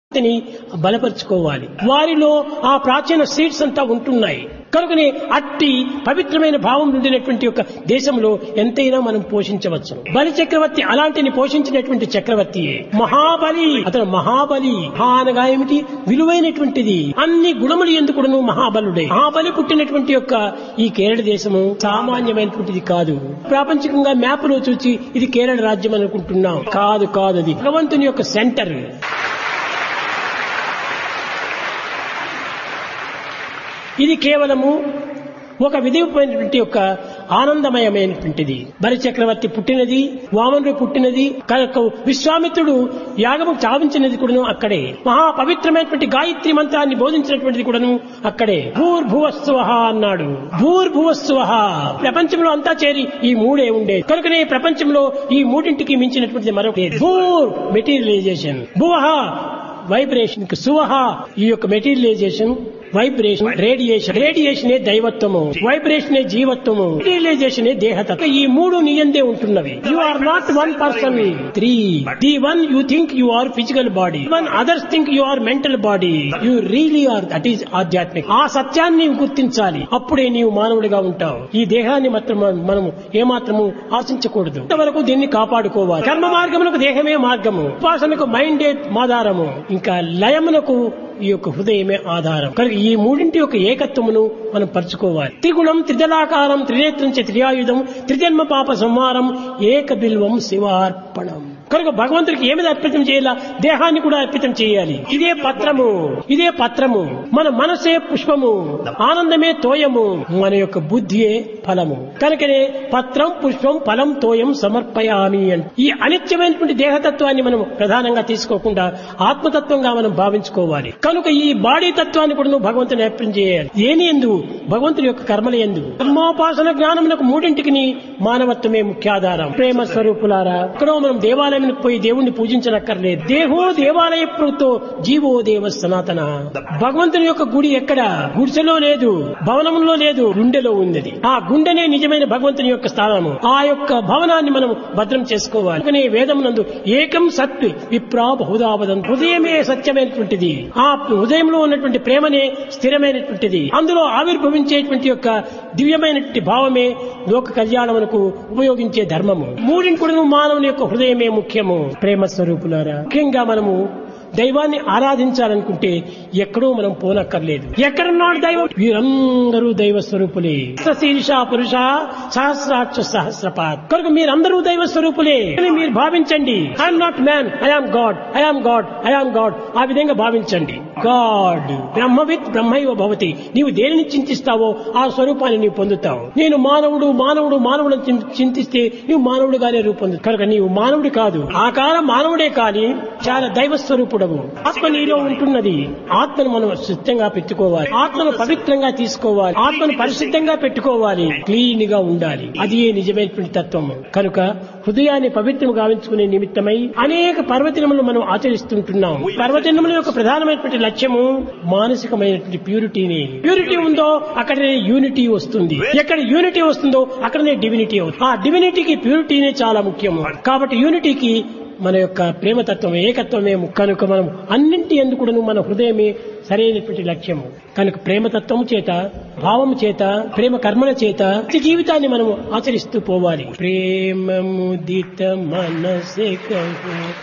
ని బలపరుచుకోవాలి వారిలో ఆ ప్రాచీన సీడ్స్ అంతా ఉంటున్నాయి కనుకనే అట్టి పవిత్రమైన భావం ఉండినటువంటి ఒక దేశంలో ఎంతైనా మనం పోషించవచ్చు బలి చక్రవర్తి అలాంటిని పోషించినటువంటి చక్రవర్తియే మహాబలి అతను మహాబలి మహా అనగా ఏమిటి విలువైనటువంటిది అన్ని గుణములు ఎందుకును మహాబలుడే మహాబలి పుట్టినటువంటి యొక్క ఈ కేరళ దేశము సామాన్యమైనటువంటిది కాదు ప్రాపంచికంగా మ్యాప్ లో చూసి ఇది కేరళ రాజ్యం అనుకుంటున్నాం కాదు కాదు అది భగవంతుని యొక్క సెంటర్ ఇది కేవలము ఒక విధిమైనటువంటి యొక్క ఆనందమయమైనటువంటిది బలి చక్రవర్తి పుట్టినది వామనుడు పుట్టినది కనుక విశ్వామిత్రుడు యాగము చావించినది కూడాను అక్కడే మహా పవిత్రమైనటువంటి గాయత్రి మంత్రాన్ని బోధించినటువంటిది కూడాను అక్కడే భూర్భువస్వ అన్నాడు భూర్భువస్వ ప్రపంచంలో అంతా చేరి ఈ మూడే ఉండే కనుకనే ప్రపంచంలో ఈ మూడింటికి మించినటువంటిది మరొకటి భూర్ మెటీరియలైజేషన్ భువహ వైబ్రేషన్ సువహ ఈ యొక్క మెటీరియలైజేషన్ వైబ్రేషన్ రేడియేషన్ రేడియేషన్ దైవత్వము వైబ్రేషన్ జీవత్వము మెటీరియలైజేషన్ దేహతత్వం ఈ మూడు నీయందే ఉంటున్నవి you are not one person three the one you think you are physical body one others think you are mental body you really are that is ఆధ్యాత్మిక ఆ సత్యాన్ని గుర్తించాలి అప్పుడే నీవు మానవుడిగా ఉంటావు ఈ దేహాన్ని మాత్రం మనము ఏమాత్రము ఆశించకూడదు ఇంతవరకు దీన్ని కాపాడుకోవాలి కర్మ మార్గములకు దేహమే మార్గము ఉపాసనకు మైండే ఆధారము ఇంకా లయమునకు ఈ యొక్క హృదయమే ఆధారం కనుక ఈ మూడింటి యొక్క ఏకత్వమును మనం పరుచుకోవాలి త్రిగుణం త్రిదలాకారం త్రినేత్రం చ త్రియాయుధం త్రిజన్మ పాప సంహారం ఏక బిల్వం శివార్పణం కనుక భగవంతుడికి ఏమి అర్పితం చేయాలా దేహాన్ని కూడా అర్పితం చేయాలి ఇదే పత్రము ఇదే పత్రము మన మనసే పుష్పము ఆనందమే తోయము మన యొక్క బుద్ధియే ఫలము కనుకనే పత్రం పుష్పం ఫలం తోయం సమర్పయామి అని ఈ అనిత్యమైనటువంటి దేహతత్వాన్ని మనం ప్రధానంగా తీసుకోకుండా ఆత్మతత్వంగా మనం భావించుకోవాలి కనుక ఈ బాడీ తత్వాన్ని కూడా నువ్వు భగవంతుని అర్పణ చేయాలి ఏని ఎందు భగవంతుని యొక్క కర్మల ఎందు కర్మోపాసన జ్ఞానములకు మూడింటికి మానవత్వమే ముఖ్యాధారం ప్రేమ స్వరూపులారా ఇక్కడ మనం దేవాలయం పోయి దేవుణ్ణి పూజించనక్కర్లేదు దేహో దేవాలయ ప్రభుతో జీవో దేవ సనాతన భగవంతుని యొక్క గుడి ఎక్కడ గుడిసెలో లేదు భవనంలో లేదు గుండెలో ఉంది ఆ గుండెనే నిజమైన భగవంతుని యొక్క స్థానము ఆ యొక్క భవనాన్ని మనం భద్రం చేసుకోవాలి కనుకనే వేదమునందు ఏకం సత్ విప్రా బహుదావదం హృదయమే సత్యమైనటువంటిది ఆ హృదయంలో ఉన్నటువంటి ప్రేమనే స్థిరమైనటువంటిది అందులో ఆవిర్భవించేటువంటి యొక్క దివ్యమైనటువంటి భావమే లోక కళ్యాణమునకు ఉపయోగించే ధర్మము మూడింటి కూడా మానవుని యొక్క హృదయమే ముఖ్యము ప్రేమ స్వరూపులారా ముఖ్యంగా మనము దైవాన్ని ఆరాధించాలనుకుంటే ఎక్కడో మనం పోనక్కర్లేదు ఎక్కడున్నాడు దైవం వీరందరూ దైవ స్వరూపులే శీర్ష పురుష సహస్రాక్ష సహస్రపాత్ కనుక మీరందరూ దైవ స్వరూపులే అని మీరు భావించండి I'm not man I am God I am God I am God ఆ విధంగా భావించండి గాడ్ బ్రహ్మవిత్ బ్రహ్మైవ భవతి నీవు దేనిని చింతిస్తావో ఆ స్వరూపాన్ని నీవు పొందుతావు నేను మానవుడు మానవుడు మానవుడు చింతిస్తే నీవు మానవుడుగానే రూపొందు కనుక నీవు మానవుడు కాదు ఆకారం మానవుడే కాని చాలా దైవ స్వరూపుడవు ఆత్మ నీలో ఉంటున్నది ఆత్మను మనం శుద్ధంగా పెట్టుకోవాలి ఆత్మను పవిత్రంగా తీసుకోవాలి ఆత్మను పరిశుద్ధంగా పెట్టుకోవాలి క్లీన్ గా ఉండాలి అది నిజమైనటువంటి తత్వం కనుక హృదయాన్ని పవిత్రం గావించుకునే నిమిత్తమై అనేక పర్వదినములు మనం ఆచరిస్తుంటున్నాం పర్వదినముల యొక్క ప్రధానమైనటువంటి లక్ష్యము మానసికమైనటువంటి ప్యూరిటీని ప్యూరిటీ ఉందో అక్కడనే యూనిటీ వస్తుంది ఎక్కడ యూనిటీ వస్తుందో అక్కడనే డివినిటీ అవుతుంది ఆ డివినిటీకి ప్యూరిటీనే చాలా ముఖ్యము కాబట్టి యూనిటీకి మన యొక్క ప్రేమతత్వం ఏకత్వమే కనుక మనం అన్నింటి ఎందుకు మన హృదయమే సరైనటువంటి లక్ష్యము కనుక ప్రేమతత్వము చేత భావము చేత ప్రేమ కర్మల చేత జీవితాన్ని మనము ఆచరిస్తూ పోవాలి ప్రేమ ముదిత మనసే